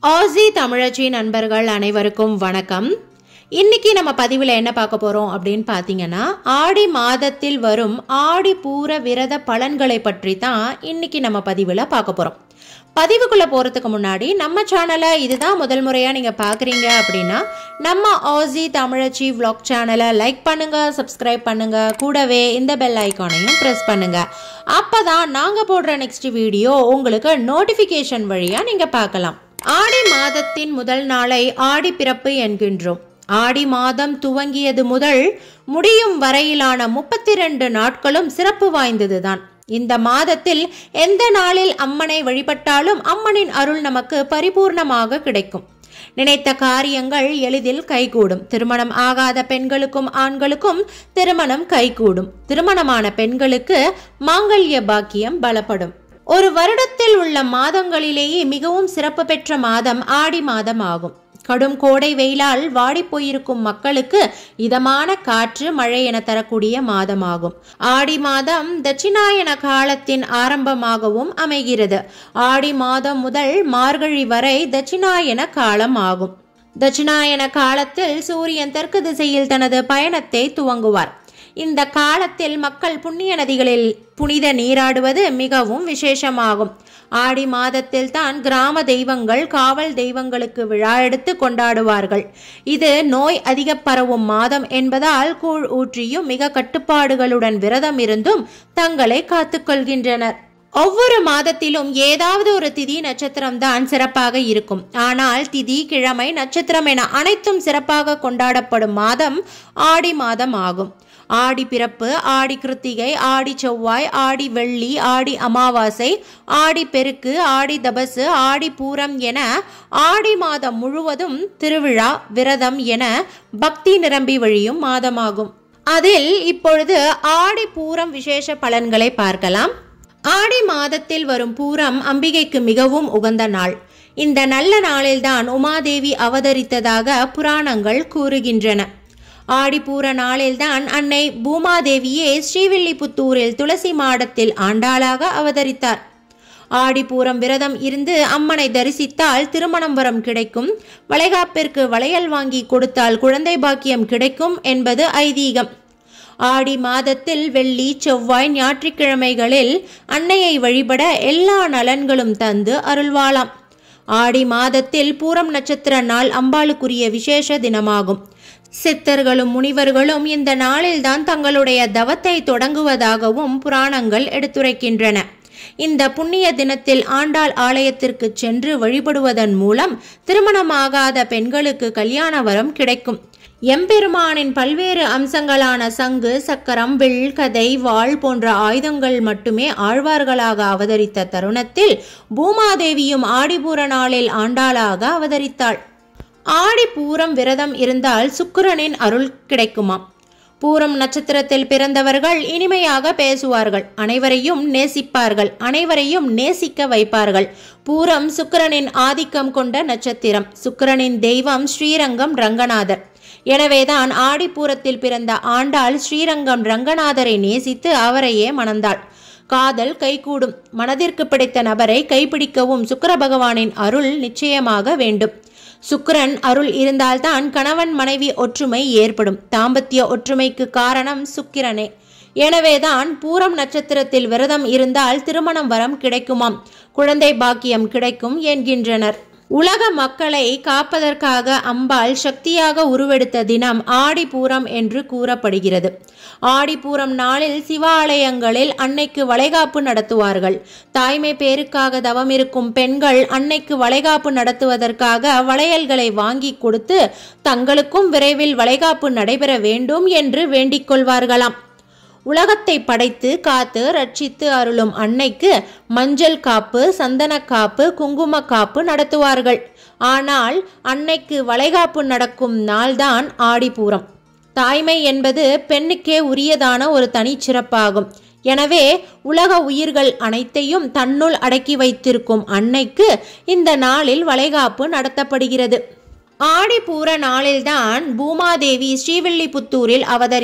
ஆசி தமிழச்சி நண்பர்கள் அனைவருக்கும் வணக்கம் இன்னைக்கு நம்ம பதிவில் என்ன பார்க்க போறோம் அப்படின்னு பார்த்தீங்கன்னா ஆடி மாதத்தில் வரும் ஆடி பூர விரத பலன்களை பற்றி தான் இன்னைக்கு நம்ம பதிவில் பார்க்க போறோம் பதிவுக்குள்ள போறதுக்கு முன்னாடி நம்ம சேனலை இதுதான் முதல் முறையா நீங்க பாக்குறீங்க அப்படின்னா நம்ம ஆசி தமிழச்சி vlog சேனலை லைக் பண்ணுங்க சப்ஸ்கிரைப் பண்ணுங்க கூடவே இந்த பெல் ஐக்கானையும் பிரஸ் பண்ணுங்க அப்பதான் நாங்க போடுற நெக்ஸ்ட் வீடியோ உங்களுக்கு நோட்டிபிகேஷன் வழியா நீங்க பார்க்கலாம் ஆடி மாதத்தின் முதல் நாளை ஆடி பிறப்பு என்கின்றோம் ஆடி மாதம் துவங்கியது முதல் முடியும் வரையிலான முப்பத்தி ரெண்டு நாட்களும் சிறப்பு வாய்ந்ததுதான் இந்த மாதத்தில் எந்த நாளில் அம்மனை வழிபட்டாலும் அம்மனின் அருள் நமக்கு பரிபூர்ணமாக கிடைக்கும் நினைத்த காரியங்கள் எளிதில் கைகூடும் திருமணம் ஆகாத பெண்களுக்கும் ஆண்களுக்கும் திருமணம் கைகூடும் திருமணமான பெண்களுக்கு மாங்கல்ய பாக்கியம் பலப்படும் ஒரு வருடத்தில் உள்ள மாதங்களிலேயே மிகவும் சிறப்பு பெற்ற மாதம் ஆடி மாதம் ஆகும் கடும் கோடை வெயிலால் வாடிப் போயிருக்கும் மக்களுக்கு இதமான காற்று மழை என தரக்கூடிய மாதமாகும் ஆடி மாதம் தட்சிணாயன காலத்தின் ஆரம்பமாகவும் அமைகிறது ஆடி மாதம் முதல் மார்கழி வரை தட்சிணாயன காலம் ஆகும் தட்சிணாயன காலத்தில் சூரியன் தெற்கு திசையில் தனது பயணத்தை துவங்குவார் இந்த காலத்தில் மக்கள் புண்ணிய நதிகளில் புனித நீராடுவது மிகவும் விசேஷமாகும் ஆடி மாதத்தில் தான் கிராம தெய்வங்கள் காவல் தெய்வங்களுக்கு விழா எடுத்து கொண்டாடுவார்கள் இது நோய் அதிக பரவும் மாதம் என்பதால் கூழ் ஊற்றியும் மிக கட்டுப்பாடுகளுடன் விரதம் இருந்தும் தங்களை காத்துக்கொள்கின்றனர் ஒவ்வொரு மாதத்திலும் ஏதாவது ஒரு திதி நட்சத்திரம் தான் சிறப்பாக இருக்கும் ஆனால் திதி கிழமை நட்சத்திரம் என அனைத்தும் சிறப்பாக கொண்டாடப்படும் மாதம் ஆடி மாதம் ஆகும் ஆடி பிறப்பு ஆடி கிருத்திகை ஆடி செவ்வாய் ஆடி வெள்ளி ஆடி அமாவாசை ஆடி பெருக்கு ஆடி தபசு ஆடி பூரம் என ஆடி மாதம் முழுவதும் திருவிழா விரதம் என பக்தி நிரம்பி வழியும் மாதமாகும் அதில் இப்பொழுது ஆடி பூரம் விசேஷ பலன்களை பார்க்கலாம் ஆடி மாதத்தில் வரும் பூரம் அம்பிகைக்கு மிகவும் உகந்த நாள் இந்த நல்ல நாளில்தான் உமாதேவி அவதரித்ததாக புராணங்கள் கூறுகின்றன ஆடிப்பூர நாளில்தான் அன்னை பூமாதேவியே ஸ்ரீவில்லிபுத்தூரில் துளசி மாடத்தில் ஆண்டாளாக அவதரித்தார் ஆடிப்பூரம் விரதம் இருந்து அம்மனை தரிசித்தால் திருமணம் வரம் கிடைக்கும் வளைகாப்பிற்கு வளையல் வாங்கி கொடுத்தால் குழந்தை பாக்கியம் கிடைக்கும் என்பது ஐதீகம் ஆடி மாதத்தில் வெள்ளி செவ்வாய் ஞாயிற்றுக்கிழமைகளில் அன்னையை வழிபட எல்லா நலன்களும் தந்து அருள்வாளாம் ஆடி மாதத்தில் பூரம் நட்சத்திர நாள் அம்பாளுக்குரிய விசேஷ தினமாகும் சித்தர்களும் முனிவர்களும் இந்த நாளில்தான் தங்களுடைய தவத்தை தொடங்குவதாகவும் புராணங்கள் எடுத்துரைக்கின்றன இந்த புண்ணிய தினத்தில் ஆண்டாள் ஆலயத்திற்கு சென்று வழிபடுவதன் மூலம் திருமணமாகாத பெண்களுக்கு கல்யாண வரம் கிடைக்கும் எம்பெருமானின் பல்வேறு அம்சங்களான சங்கு சக்கரம் வில் கதை வாள் போன்ற ஆயுதங்கள் மட்டுமே ஆழ்வார்களாக அவதரித்த தருணத்தில் பூமாதேவியும் ஆடிபூர நாளில் ஆண்டாளாக அவதரித்தாள் ஆடி பூரம் விரதம் இருந்தால் சுக்கிரனின் அருள் கிடைக்குமாம் பூரம் நட்சத்திரத்தில் பிறந்தவர்கள் இனிமையாக பேசுவார்கள் அனைவரையும் நேசிப்பார்கள் அனைவரையும் நேசிக்க வைப்பார்கள் பூரம் சுக்கிரனின் ஆதிக்கம் கொண்ட நட்சத்திரம் சுக்கிரனின் தெய்வம் ஸ்ரீரங்கம் ரங்கநாதர் எனவேதான் ஆடிப்பூரத்தில் பிறந்த ஆண்டாள் ஸ்ரீரங்கம் ரங்கநாதரை நேசித்து அவரையே மணந்தாள் காதல் கைகூடும் மனதிற்கு பிடித்த நபரை கைப்பிடிக்கவும் சுக்கிர பகவானின் அருள் நிச்சயமாக வேண்டும் சுக்கிரன் அருள் இருந்தால்தான் கணவன் மனைவி ஒற்றுமை ஏற்படும் தாம்பத்திய ஒற்றுமைக்கு காரணம் சுக்கிரனே எனவேதான் பூரம் நட்சத்திரத்தில் விரதம் இருந்தால் திருமணம் வரம் கிடைக்குமாம் குழந்தை பாக்கியம் கிடைக்கும் என்கின்றனர் உலக மக்களை காப்பதற்காக அம்பாள் சக்தியாக உருவெடுத்த தினம் ஆடிப்பூரம் என்று கூறப்படுகிறது ஆடிப்பூரம் நாளில் சிவாலயங்களில் அன்னைக்கு வளைகாப்பு நடத்துவார்கள் தாய்மை பேருக்காக தவம் இருக்கும் பெண்கள் அன்னைக்கு வளைகாப்பு நடத்துவதற்காக வளையல்களை வாங்கி கொடுத்து தங்களுக்கும் விரைவில் வளைகாப்பு நடைபெற வேண்டும் என்று வேண்டிக் கொள்வார்களாம் உலகத்தை படைத்து காத்து ரட்சித்து அருளும் அன்னைக்கு மஞ்சள் காப்பு சந்தன காப்பு குங்கும காப்பு நடத்துவார்கள் ஆனால் அன்னைக்கு வளைகாப்பு நடக்கும் நாள்தான் ஆடிப்பூரம் தாய்மை என்பது பெண்ணுக்கே உரியதான ஒரு தனிச்சிறப்பாகும் எனவே உலக உயிர்கள் அனைத்தையும் தன்னுள் அடக்கி வைத்திருக்கும் அன்னைக்கு இந்த நாளில் வளைகாப்பு நடத்தப்படுகிறது ஆடிப்பூர நாளில்தான் பூமாதேவி ஸ்ரீவில்லிபுத்தூரில் அவதரித்தார்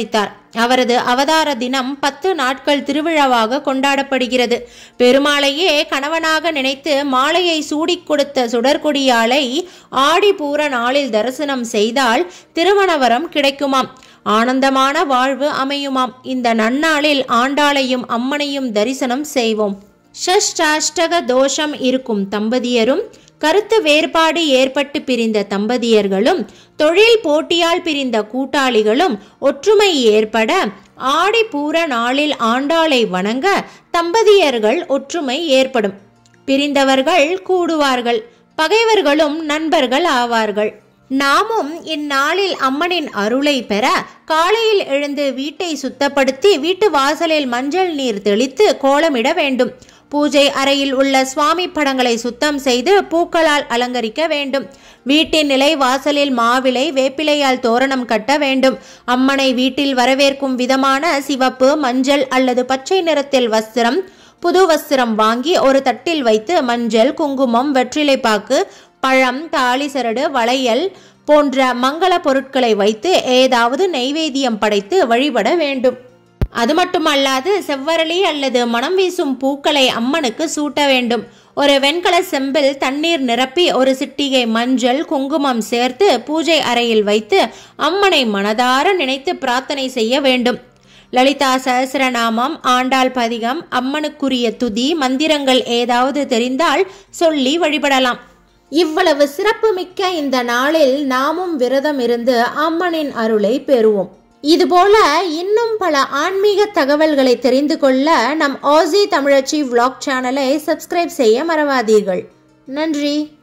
அவரது அவதார தினம் பத்து நாட்கள் திருவிழாவாக கொண்டாடப்படுகிறது பெருமாளையே கணவனாக நினைத்து மாலையை சூடிக் கொடுத்த சுடற்கொடியாளை ஆடி பூர நாளில் தரிசனம் செய்தால் திருமணவரம் கிடைக்குமாம் ஆனந்தமான வாழ்வு அமையுமாம் இந்த நன்னாளில் ஆண்டாளையும் அம்மனையும் தரிசனம் செய்வோம் ஷஷ்டாஷ்டக தோஷம் இருக்கும் தம்பதியரும் கருத்து வேறுபாடு ஏற்பட்டு பிரிந்த தம்பதியர்களும் தொழில் போட்டியால் பிரிந்த கூட்டாளிகளும் ஒற்றுமை ஏற்பட ஆடி பூர நாளில் ஆண்டாளை வணங்க தம்பதியர்கள் ஒற்றுமை ஏற்படும் பிரிந்தவர்கள் கூடுவார்கள் பகைவர்களும் நண்பர்கள் ஆவார்கள் நாமும் இந்நாளில் அம்மனின் அருளை பெற காலையில் எழுந்து வீட்டை சுத்தப்படுத்தி வீட்டு வாசலில் மஞ்சள் நீர் தெளித்து கோலமிட வேண்டும் பூஜை அறையில் உள்ள சுவாமி படங்களை சுத்தம் செய்து பூக்களால் அலங்கரிக்க வேண்டும் வீட்டின் நிலை வாசலில் மாவிலை வேப்பிலையால் தோரணம் கட்ட வேண்டும் அம்மனை வீட்டில் வரவேற்கும் விதமான சிவப்பு மஞ்சள் அல்லது பச்சை நிறத்தில் வஸ்திரம் புது வஸ்திரம் வாங்கி ஒரு தட்டில் வைத்து மஞ்சள் குங்குமம் வெற்றிலைப்பாக்கு பழம் தாலி சரடு வளையல் போன்ற மங்கள பொருட்களை வைத்து ஏதாவது நெய்வேத்தியம் படைத்து வழிபட வேண்டும் அது மட்டுமல்லாது செவ்வரளி அல்லது மனம் வீசும் பூக்களை அம்மனுக்கு சூட்ட வேண்டும் ஒரு வெண்கல செம்பில் தண்ணீர் நிரப்பி ஒரு சிட்டிகை மஞ்சள் குங்குமம் சேர்த்து பூஜை அறையில் வைத்து அம்மனை மனதார நினைத்து பிரார்த்தனை செய்ய வேண்டும் லலிதா சஹசிரநாமம் ஆண்டாள் பதிகம் அம்மனுக்குரிய துதி மந்திரங்கள் ஏதாவது தெரிந்தால் சொல்லி வழிபடலாம் இவ்வளவு சிறப்புமிக்க இந்த நாளில் நாமும் விரதம் இருந்து அம்மனின் அருளை பெறுவோம் இதுபோல இன்னும் பல ஆன்மீக தகவல்களை தெரிந்து கொள்ள நம் ஆசி தமிழச்சி vlog சேனலை சப்ஸ்கிரைப் செய்ய மறவாதீர்கள் நன்றி